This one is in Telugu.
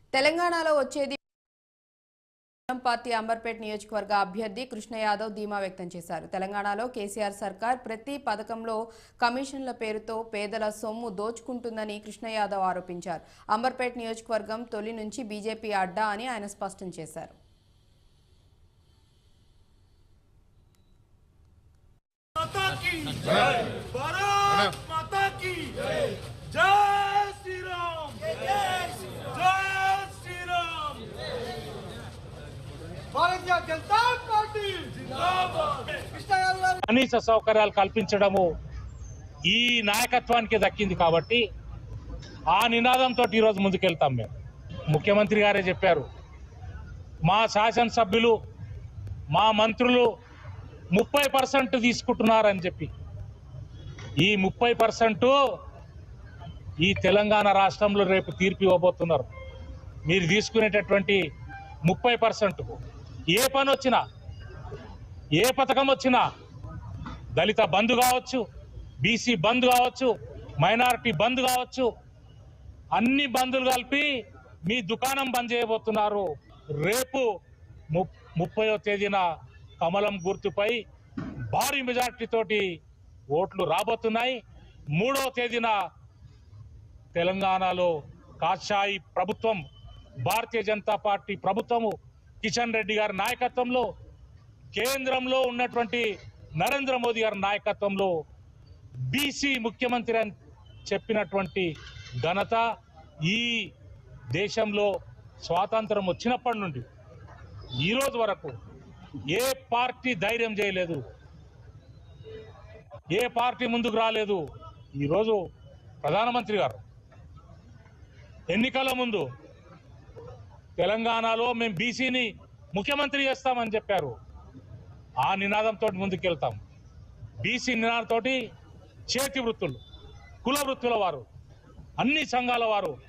తెలంగాణలో వచ్చేది పార్టీ అంబర్పేట్ నియోజకవర్గ అభ్యర్థి కృష్ణ యాదవ్ ధీమా వ్యక్తం చేశారు తెలంగాణలో కేసీఆర్ సర్కార్ ప్రతి పథకంలో కమిషన్ల పేరుతో పేదల సొమ్ము దోచుకుంటుందని కృష్ణ యాదవ్ ఆరోపించారు అంబర్పేట్ నియోజకవర్గం తొలి నుంచి బీజేపీ అడ్డా అని ఆయన స్పష్టం చేశారు माता की जय भारत माता की जय श्री राम जय श्री राम भारतीय जनता पार्टी जिंदाबाद कृष्ण यादव गाరు కనీస సౌకర్యాలు కల్పించడము ఈ నాయకత్వానికి దక్కింది కాబట్టి ఆ నినాదంతో ఈరోజు ముందుకెళ్తాం మేము ముఖ్యమంత్రి గారే చెప్పారు మా శాసనసభ్యులు మా మంత్రులు ముప్పై పర్సెంట్ తీసుకుంటున్నారని చెప్పి ఈ ముప్పై పర్సెంట్ ఈ తెలంగాణ రాష్ట్రంలో రేపు తీర్పు ఇవ్వబోతున్నారు మీరు తీసుకునేటటువంటి ముప్పై పర్సెంట్ ఏ పని వచ్చినా ఏ పథకం వచ్చినా దళిత బంధు కావచ్చు బీసీ బంద్ కావచ్చు మైనారిటీ బంద్ కావచ్చు అన్ని బంధులు కలిపి మీ దుకాణం బంద్ చేయబోతున్నారు రేపు ము ముప్పయో తేదీన కమలం గుర్తుపై భారీ మెజార్టీ తోటి ఓట్లు రాబోతున్నాయి మూడో తేదీన తెలంగాణలో కాషాయి ప్రభుత్వం భారతీయ జనతా పార్టీ ప్రభుత్వము కిషన్ రెడ్డి గారి నాయకత్వంలో కేంద్రంలో ఉన్నటువంటి నరేంద్ర మోదీ గారి నాయకత్వంలో బీసీ ముఖ్యమంత్రి అని చెప్పినటువంటి ఘనత ఈ దేశంలో స్వాతంత్రం వచ్చినప్పటి నుండి ఈ రోజు వరకు ఏ పార్టీ ధైర్యం చేయలేదు ఏ పార్టీ ముందుకు రాలేదు ఈరోజు ప్రధానమంత్రి గారు ఎన్నికల ముందు తెలంగాణలో మేము బీసీని ముఖ్యమంత్రి చేస్తామని చెప్పారు ఆ నినాదంతో ముందుకెళ్తాం బీసీ నినాదంతో చేతి వృత్తులు కుల వృత్తుల వారు అన్ని సంఘాల వారు